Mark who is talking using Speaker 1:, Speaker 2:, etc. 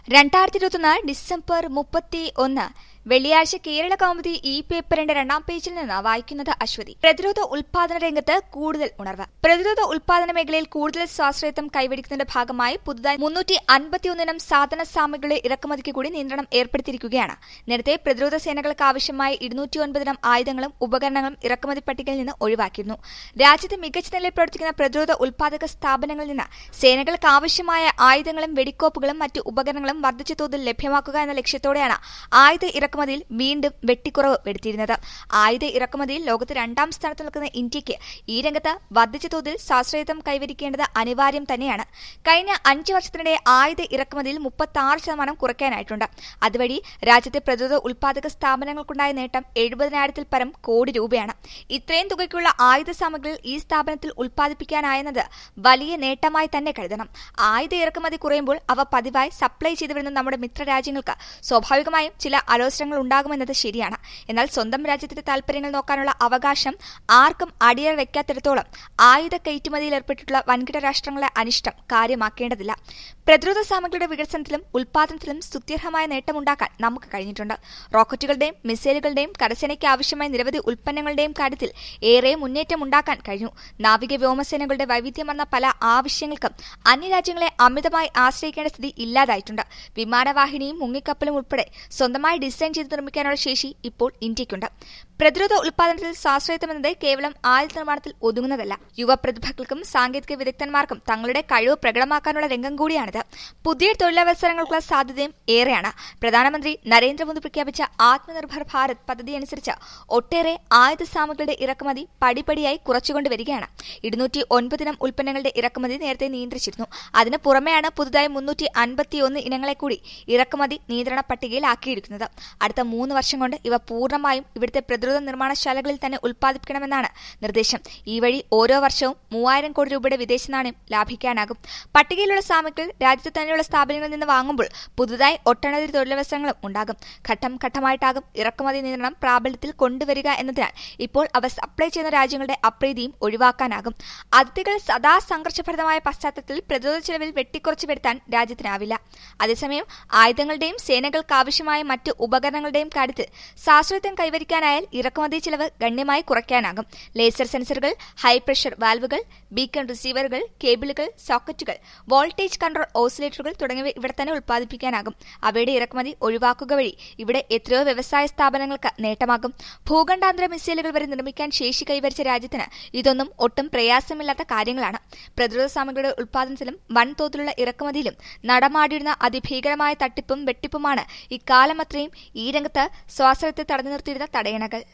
Speaker 1: രണ്ടായിരത്തി ഇരുപത്തൊന്ന് ഡിസംബർ മുപ്പത്തി ഒന്ന് വെള്ളിയാഴ്ച കേരള കൗമുദി ഈ പേപ്പറിന്റെ രണ്ടാം പേജിൽ നിന്ന് വായിക്കുന്നത് അശ്വതി പ്രതിരോധ ഉൽപാദന രംഗത്ത് കൂടുതൽ ഉണർവ് പ്രതിരോധ ഉൽപാദന മേഖലയിൽ കൂടുതൽ സ്വാശ്രയത്വം കൈവരിക്കുന്നതിന്റെ ഭാഗമായി പുതുതായി മുന്നൂറ്റി അൻപത്തിയൊന്നിനം സാധന സാമഗ്രികളുടെ ഇറക്കുമതിക്ക് കൂടി നിയന്ത്രണം ഏർപ്പെടുത്തിയിരിക്കുകയാണ് നേരത്തെ പ്രതിരോധ സേനകൾക്ക് ആവശ്യമായ ഇരുന്നൂറ്റി ഒൻപതിനം ആയുധങ്ങളും ഉപകരണങ്ങളും ഇറക്കുമതി പട്ടികയിൽ നിന്ന് ഒഴിവാക്കിയിരുന്നു രാജ്യത്ത് മികച്ച നിലയിൽ പ്രവർത്തിക്കുന്ന പ്രതിരോധ ഉൽപാദക സ്ഥാപനങ്ങളിൽ നിന്ന് സേനകൾക്ക് ആവശ്യമായ ആയുധങ്ങളും വെടിക്കോപ്പുകളും മറ്റ് ഉപകരണങ്ങളും വർദ്ധിച്ച തോതിൽ ലഭ്യമാക്കുക എന്ന ലക്ഷ്യത്തോടെയാണ് ആയുധ ഇറക്കുമതിയിൽ വീണ്ടും വെട്ടിക്കുറവ് വരുത്തിയിരുന്നത് ആയുധ ഇറക്കുമതിയിൽ ലോകത്ത് രണ്ടാം സ്ഥാനത്ത് നിൽക്കുന്ന ഇന്ത്യയ്ക്ക് ഈ രംഗത്ത് വർദ്ധിച്ച തോതിൽ സ്വാശ്രയത്വം കൈവരിക്കേണ്ടത് അനിവാര്യം തന്നെയാണ് കഴിഞ്ഞ അഞ്ച് വർഷത്തിനിടെ ആയുധ ഇറക്കുമതിയിൽ മുപ്പത്തി ആറ് ശതമാനം കുറയ്ക്കാനായിട്ടുണ്ട് അതുവഴി രാജ്യത്തെ പ്രതിരോധ ഉൽപാദക സ്ഥാപനങ്ങൾക്കുണ്ടായ നേട്ടം എഴുപതിനായിരത്തിൽ പരം കോടി രൂപയാണ് ഇത്രയും തുകയ്ക്കുള്ള ആയുധ സാമഗ്രികൾ ഈ സ്ഥാപനത്തിൽ ഉൽപ്പാദിപ്പിക്കാനായെന്നത് വലിയ നേട്ടമായി തന്നെ കരുതണം ആയുധ ഇറക്കുമതി കുറയുമ്പോൾ അവ പതിവായി സപ്ലൈ ചെയ്തു വരുന്ന നമ്മുടെ മിത്രരാജ്യങ്ങൾക്ക് സ്വാഭാവികമായും ചില അലോസരങ്ങൾ ഉണ്ടാകുമെന്നത് ശരിയാണ് എന്നാൽ സ്വന്തം രാജ്യത്തിന്റെ താൽപര്യങ്ങൾ നോക്കാനുള്ള അവകാശം ആർക്കും അടിയറ വയ്ക്കാത്തിടത്തോളം ആയുധ കയറ്റുമതിയിൽ ഏർപ്പെട്ടിട്ടുള്ള വൻകിട രാഷ്ട്രങ്ങളെ അനിഷ്ടം കാര്യമാക്കേണ്ടതില്ല പ്രതിരോധ സാമഗ്രിയുടെ വികസനത്തിലും ഉൽപാദനത്തിലും സ്തുത്യർഹമായ നേട്ടമുണ്ടാക്കാൻ നമുക്ക് കഴിഞ്ഞിട്ടുണ്ട് റോക്കറ്റുകളുടെയും മിസൈലുകളുടെയും കരസേനയ്ക്ക് ആവശ്യമായ നിരവധി ഉൽപ്പന്നങ്ങളുടെയും കാര്യത്തിൽ ഏറെ മുന്നേറ്റം ഉണ്ടാക്കാൻ കഴിഞ്ഞു നാവിക വ്യോമസേനകളുടെ വൈവിധ്യമെന്ന പല ആവശ്യങ്ങൾക്കും അന്യരാജ്യങ്ങളെ അമിതമായി ആശ്രയിക്കേണ്ട സ്ഥിതി ഇല്ലാതായിട്ടുണ്ട് വിമാനവാഹിനിയും മുങ്ങിക്കപ്പലും ഉൾപ്പെടെ സ്വന്തമായി ഡിസൈൻ ചെയ്ത് നിർമ്മിക്കാനുള്ള ശേഷി ഇപ്പോൾ ഇന്ത്യയ്ക്കുണ്ട് പ്രതിരോധ ഉൽപാദനത്തിൽ സ്വാശ്രയത്വം എന്നത് കേവലം ആയുധ നിർമ്മാണത്തിൽ ഒതുങ്ങുന്നതല്ല യുവ പ്രതിഭകൾക്കും സാങ്കേതിക വിദഗ്ധന്മാർക്കും തങ്ങളുടെ കഴിവ് പ്രകടമാക്കാനുള്ള രംഗം കൂടിയാണിത് പുതിയ തൊഴിലവസരങ്ങൾക്കുള്ള സാധ്യതയും ഏറെയാണ് പ്രധാനമന്ത്രി നരേന്ദ്രമോദി പ്രഖ്യാപിച്ച ആത്മനിർഭർ ഭാരത് പദ്ധതി അനുസരിച്ച് ഒട്ടേറെ ആയുധ സാമഗ്രികളുടെ ഇറക്കുമതി പടിപടിയായി കുറച്ചുകൊണ്ടുവരികയാണ് ഇരുന്നൂറ്റി ഒൻപതിനം ഉൽപ്പന്നങ്ങളുടെ ഇറക്കുമതി നേരത്തെ നിയന്ത്രിച്ചിരുന്നു അതിന് പുറമെയാണ് പുതുതായി മുന്നൂറ്റി അൻപത്തിയൊന്ന് ഇനങ്ങളെ കൂടി ഇറക്കുമതി നിയന്ത്രണ പട്ടികയിലാക്കിയിരിക്കുന്നത് അടുത്ത മൂന്ന് വർഷം കൊണ്ട് ഇവ പൂർണ്ണമായും ഇവിടുത്തെ പ്രതിരോധ നിർമ്മാണശാലകളിൽ തന്നെ ഉൽപ്പാദിപ്പിക്കണമെന്നാണ് നിർദ്ദേശം ഈ വഴി ഓരോ വർഷവും മൂവായിരം കോടി രൂപയുടെ വിദേശ നാണ്യം ലാഭിക്കാനാകും പട്ടികയിലുള്ള സാമഗ്രികൾ രാജ്യത്ത് തന്നെയുള്ള സ്ഥാപനങ്ങളിൽ നിന്ന് വാങ്ങുമ്പോൾ പുതുതായി ഒട്ടനവധി തൊഴിലവസരങ്ങളും ഉണ്ടാകും ഘട്ടം ഘട്ടമായിട്ടാകും ഇറക്കുമതി നിയന്ത്രണം പ്രാബല്യത്തിൽ കൊണ്ടുവരിക എന്നതിനാൽ ഇപ്പോൾ അവ സപ്ലൈ ചെയ്യുന്ന രാജ്യങ്ങളുടെ അപ്രീതിയും ഒഴിവാക്കാനാകും അതിഥികൾ സദാ സംഘർഷഭരിതമായ പശ്ചാത്തലത്തിൽ പ്രതിരോധ ചെലവിൽ വെട്ടിക്കുറച്ച് വരുത്താൻ രാജ്യത്തിനാവില്ല അതേസമയം ആയുധങ്ങളുടെയും സേനകൾക്ക് ആവശ്യമായ മറ്റ് ഉപകരണങ്ങളുടെയും കാര്യത്തിൽ ശാസ്ത്രത്വം കൈവരിക്കാനായാൽ ഇറക്കുമതി ചെലവ് ഗണ്യമായി കുറയ്ക്കാനാകും ലേസർ സെൻസറുകൾ ഹൈ പ്രഷർ വാൽവുകൾ ബീക്കൺ റിസീവറുകൾ കേബിളുകൾ സോക്കറ്റുകൾ വോൾട്ടേജ് കൺട്രോൾ ഓസിലേറ്ററുകൾ തുടങ്ങിയവ ഇവിടെ തന്നെ ഉൽപ്പാദിപ്പിക്കാനാകും അവയുടെ ഇറക്കുമതി ഒഴിവാക്കുക വഴി ഇവിടെ എത്രയോ വ്യവസായ സ്ഥാപനങ്ങൾക്ക് നേട്ടമാകും ഭൂഖണ്ഡാന്തര മിസൈലുകൾ വരെ നിർമ്മിക്കാൻ ശേഷി കൈവരിച്ച രാജ്യത്തിന് ഇതൊന്നും ഒട്ടും പ്രയാസമില്ലാത്ത കാര്യങ്ങളാണ് പ്രതിരോധ സാമഗ്രിയുടെ ഉൽപ്പാദനത്തിലും വൻതോതിലുള്ള ഇറക്കുമതിയിലും നടമാടിയിരുന്ന അതിഭീകരമായ തട്ടിപ്പും വെട്ടിപ്പുമാണ് ഇക്കാലമത്രയും ഈ രംഗത്ത് സ്വാശ്രയത്തെ തടഞ്ഞു നിർത്തിയിരുന്ന തടയണകൾ